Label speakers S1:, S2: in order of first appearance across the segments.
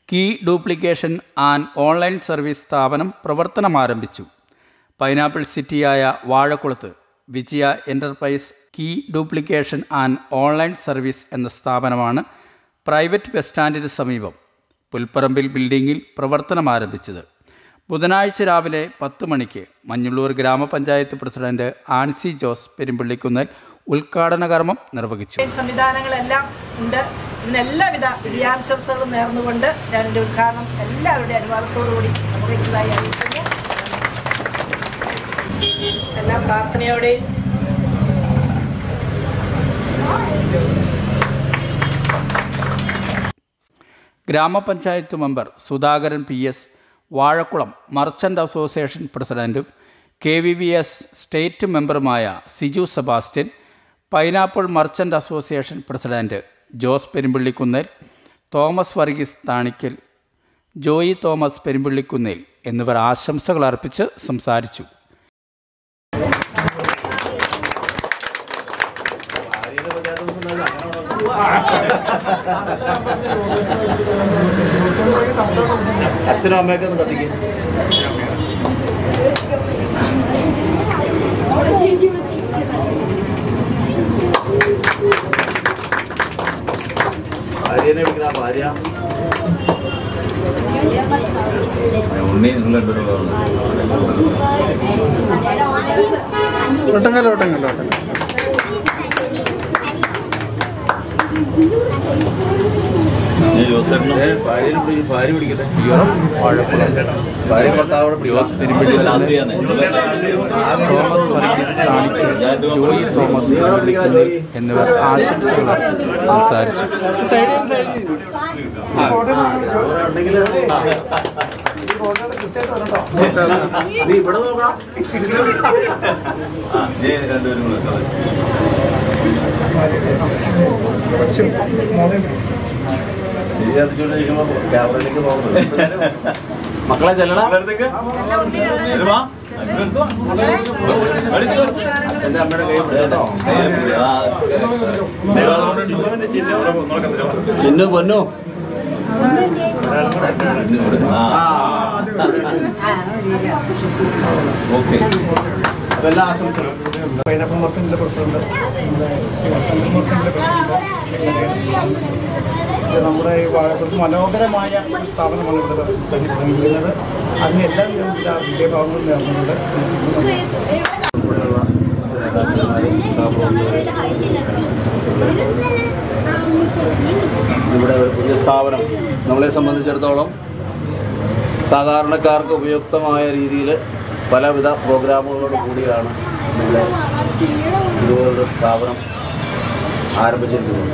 S1: Key duplication and online service സ്ഥാപനം പ്രവർത്തനം ആരംഭിച്ചു പൈനാപ്പിൾ സിറ്റിയായ വാഴക്കുളത്ത് Vijaya enterprise key duplication and online service എന്ന സ്ഥാപനമാണ് പ്രൈവറ്റ് ബസ് സ്റ്റാൻഡിന് സമീപം പുൽപ്പറമ്പിൽ ബിൽഡിങ്ങിൽ പ്രവർത്തനം ആരംഭിച്ചത് ബുധനാഴ്ച രാവിലെ പത്ത് മണിക്ക് മഞ്ഞുള്ളൂർ ഗ്രാമപഞ്ചായത്ത് പ്രസിഡന്റ് ആൻസി ജോസ് പെരുമ്പള്ളിക്കുന്നൽ ഉദ്ഘാടന കർമ്മം നിർവഹിച്ചു
S2: സംവിധാനങ്ങളെല്ലാം ഉണ്ട് ഇന്ന് എല്ലാവിധ വിജയാശംസകളും നേർന്നുകൊണ്ട് ഞാൻ എൻ്റെ ഉദ്ഘാടനം എല്ലാവരുടെയും അനുവാദത്തോടുകൂടി നിർവഹിച്ചതായി അറിയിക്കുന്നു എല്ലാ പ്രാർത്ഥനയോടെയും
S1: grama panchayat member Sudhakaran P S Vazhakulam merchant association പ്രസിഡൻറ്റും K V V S state മെമ്പറുമായ Siju Sebastian pineapple merchant association president Jose Perumpallikunnel Thomas Varghese Thanikkal Joy Thomas Perumpallikunnel എന്നിവർ ആശംസകൾ അർപ്പിച്ച് സംസാരിച്ചു
S3: അച്ഛനും അമ്മയൊക്കെ ഒന്ന് കത്തിക്കും ഭാര്യനെ വിളിക്കണ ഭാര്യ
S4: ഉണ്ണി നിങ്ങൾ
S5: ഒട്ടങ്ങല്ല ഒട്ടങ്ങല്ല ഒട്ടങ്ങല്ല
S4: ജോസേട്ടനും
S3: ഏ, ഭാര്യനെ വിളി ഭാര്യ പിടിക്കട്ടെ ഭാര്യ ഭർത്താവിടെ
S1: ജോസ്
S3: പിടിക്കണം
S1: പെരുമ്പള്ളി
S4: രാത്രിയാണ്
S1: തോമസ് വർഗീസ് താണിക്കൽ ജോയി തോമസ് പെരുമ്പള്ളിക്കുന്നേൽ എന്നിവർ ആശംസകൾ അർപ്പിച്ചു സംസാരിച്ചു
S5: സൈഡിൽ സൈഡിൽ
S3: ഉണ്ടെങ്കിൽ നീ ഇവിടെ നോക്കണം
S4: ആ നീ രണ്ടുപേരും കൂടെ കളി.
S3: നീ കത്തിച്ചോണ്ടിരിക്കുമ്പോ ക്യാമറയിലേക്ക് നോക്കണം
S4: മക്കളെ ചെല്ലടാ ചെല്ലുവാ. അടിച്ച് കളി.
S3: എന്റെ അമ്മയുടെ കൈ പിടിച്ചോ
S4: ആ.
S3: ചിന്നു പൊന്നു
S4: ആ. ഓക്കെ
S3: അപ്പൊ എല്ലാ ആശംസകളും
S5: പൈനാപ്പിൾ മർച്ചന്റിന്റെ പ്രസിഡന്റ് നമ്മുടെ മർച്ചന്റിന്റെ പ്രസിഡന്റ് ഇത് നമ്മുടെ ഈ വാഴക്കുളത്ത് മനോഹരമായ ഒരു സ്ഥാപനമാണ് ഇവിടെ തന്നെ തുടങ്ങിയിരിക്കുന്നത് അതിന് എല്ലാ വിധ വിജയഭാവങ്ങളും നേർന്നുകൊണ്ട്
S3: ഇവിടെ ഒരു പുതിയ സ്ഥാപനം നമ്മളെ സംബന്ധിച്ചിടത്തോളം സാധാരണക്കാർക്ക് ഉപയുക്തമായ രീതിയിൽ പലവിധ പ്രോഗ്രാമുകളോട് കൂടിയാണ് ഇവിടെ ഇതുപോലൊരു സ്ഥാപനം ആരംഭിച്ചിരിക്കുന്നത്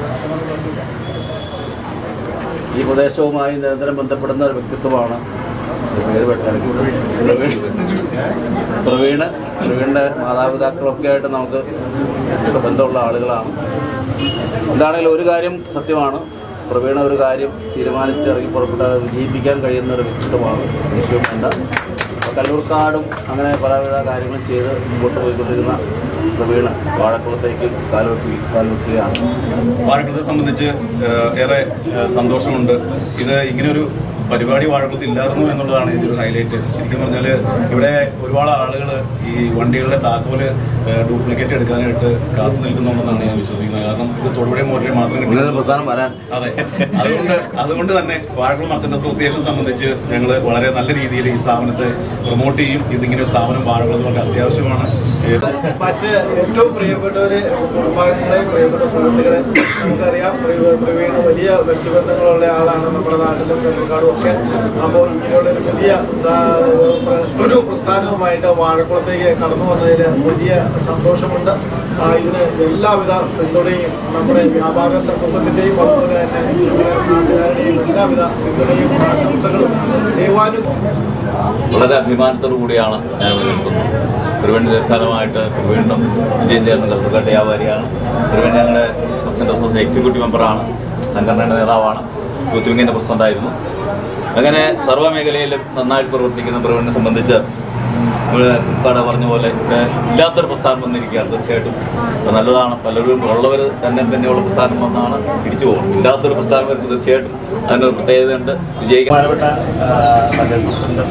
S3: ഈ പ്രദേശവുമായി നിരന്തരം ബന്ധപ്പെടുന്ന ഒരു വ്യക്തിത്വമാണ് ഒരു പേര് പെട്ടെന്ന് പ്രവീൺ പ്രവീണ് പ്രവീണിൻ്റെ മാതാപിതാക്കളൊക്കെ ആയിട്ട് നമുക്ക് ബന്ധമുള്ള ആളുകളാണ് എന്താണെങ്കിലും ഒരു കാര്യം സത്യമാണ് പ്രവീണ ഒരു കാര്യം തീരുമാനിച്ചിറങ്ങി പുറപ്പെട്ട വിജയിപ്പിക്കാൻ കഴിയുന്ന ഒരു വ്യക്തിത്വമാണ് സംശയം വേണ്ട അപ്പോൾ കല്ലൂർക്കാടും അങ്ങനെ പലവിധ കാര്യങ്ങളും ചെയ്ത് മുമ്പോട്ട് പോയിക്കൊണ്ടിരുന്ന പ്രവീണ് വാഴക്കുളത്തേക്ക് കാലുവെട്ടി കാലുവെട്ടുകയാണ്
S6: വാഴക്കുളത്തെ സംബന്ധിച്ച് ഏഹ്, ഏറെ ഏഹ്, സന്തോഷമുണ്ട് ഇത് ഇങ്ങനൊരു പരിപാടി വാഴക്കുളത്ത് ഇല്ലായിരുന്നു എന്നുള്ളതാണ് ഇതിന്റെ ഒരു ഹൈലൈറ്റ് ശരിക്കും പറഞ്ഞാൽ ഇവിടെ ഒരുപാട് ആളുകൾ ഈ വണ്ടികളുടെ താക്കോല് ഡ്യൂപ്ലിക്കേറ്റ് എടുക്കാനായിട്ട് കാത്തു നിൽക്കുന്നുണ്ടെന്നാണ് ഞാൻ വിശ്വസിക്കുന്നത് കാരണം ഇത് തൊടുപുഴ മോട്ടറി മാത്രം
S3: ഇങ്ങനെ
S6: കിട്ടുന്നത്
S3: പ്രസ്ഥാനം വരാൻ
S6: അതെ അതുകൊണ്ട് അതുകൊണ്ട് തന്നെ വാഴക്കുളം മർച്ചന്റ് അസോസിയേഷൻ സംബന്ധിച്ച് ഞങ്ങൾ വളരെ നല്ല രീതിയിൽ ഈ സ്ഥാപനത്തെ പ്രൊമോട്ട് ചെയ്യും ഇതിങ്ങനെ ഒരു സ്ഥാപനം വാഴക്കുളത്ത് വളരെ അത്യാവശ്യമാണ് ഏത്
S5: മറ്റ് ഏറ്റവും പ്രിയപ്പെട്ടവരെ കുടുംബാംഗങ്ങളെ പ്രിയപ്പെട്ട സുഹൃത്തുക്കളെ നമുക്കറിയാം പ്രവീ- പ്രവീണ വലിയ വ്യക്തിബന്ധങ്ങളുള്ള ആളാണ് നമ്മുടെ നാട്ടിലും കല്ലൂർക്കാടും ഒക്കെ അപ്പോൾ ഇങ്ങനെയുള്ള ഒരു പുതിയ സാ- ഒരു പ്രസ്ഥാനവുമായിട്ട് വാഴക്കുളത്തേക്ക് കടന്നു വന്നതിൽ വലിയ സന്തോഷമുണ്ട് ആ, ഇതിന് എല്ലാവിധ പിന്തുണയും നമ്മുടെ വ്യാപാര സമൂഹത്തിന്റെയും അതുപോലെ തന്നെ നമ്മുടെ നാട്ടുകാരുടെയും എല്ലാവിധ പിന്തുണയും ആശംസകളും ദൈവാനും
S4: വളരെ അഭിമാനത്തോടു കൂടിയാണ് ഞാൻ ഇവിടെ നിൽക്കുന്നത് തിരുവണ്ടി ദീർഘകാലമായിട്ട് വീണ്ടും വിജയം ചേർന്ന കൽപ്പറ്റ വ്യാപാരിയാണ് തിരുവണ്ടി ഞങ്ങളുടെ പ്രസിഡന്റ് അസോസിയേഷൻ എക്സിക്യൂട്ടീവ് മെമ്പറാണ് സംഘടനയുടെ നേതാവാണ് യൂത്ത് വിങ്ങിന്റെ പ്രസിഡന്റായിരുന്നു അങ്ങനെ സർവ്വ മേഖലയിലും നന്നായിട്ട് പ്രവർത്തിക്കുന്ന പ്രവീണിനെ സംബന്ധിച്ച് ഇവിടെ കട പറഞ്ഞ പോലെ ഇവിടെ ഇല്ലാത്തൊരു പ്രസ്ഥാനം വന്നിരിക്കുകയാണ് തീർച്ചയായിട്ടും അത് നല്ലതാണ് പലരും ഉള്ളവർ തന്നെ തന്നെയുള്ള പ്രസ്ഥാനം വന്നാണ് തിരിച്ചു പോകുന്നത് ഇല്ലാത്തൊരു പ്രസ്ഥാനം വരുമ്പോൾ തീർച്ചയായിട്ടും അതിൻ്റെ ഒരു പ്രത്യേകതയുണ്ട് വിജയിക്കാൻ
S7: ബഹുമാനപ്പെട്ട മറ്റേ പ്രസിഡന്റ്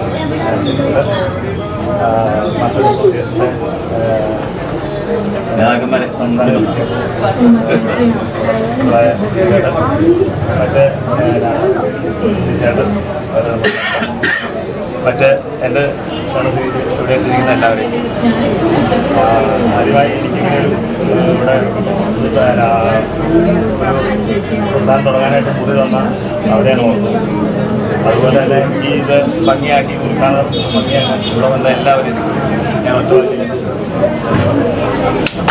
S7: മറ്റൊരു അസോസിയേഷന്റെ
S4: നേതാക്കന്മാരെ സംബന്ധിച്ച്
S7: മറ്റേ ചേട്ടൻ മറ്റ് എൻ്റെ ക്ഷണത്തിൽ ഇവിടെ എത്തിയിരിക്കുന്ന എല്ലാവരെയും ആ, ആദ്യമായി എനിക്കിങ്ങനെ ഒരു ഇവിടെ ഒരു പ്രസ്ഥാനം തുടങ്ങാനായിട്ട് മുറി തന്ന അവരെയാണ് ഓർക്കുന്നത് അതുപോലെ തന്നെ എനിക്ക് ഇത് ഭംഗിയാക്കി ഉദ്ഘാടനം ഭംഗിയാക്കാൻ ഇവിടെ വന്ന എല്ലാവരും ഞാൻ ഒറ്റ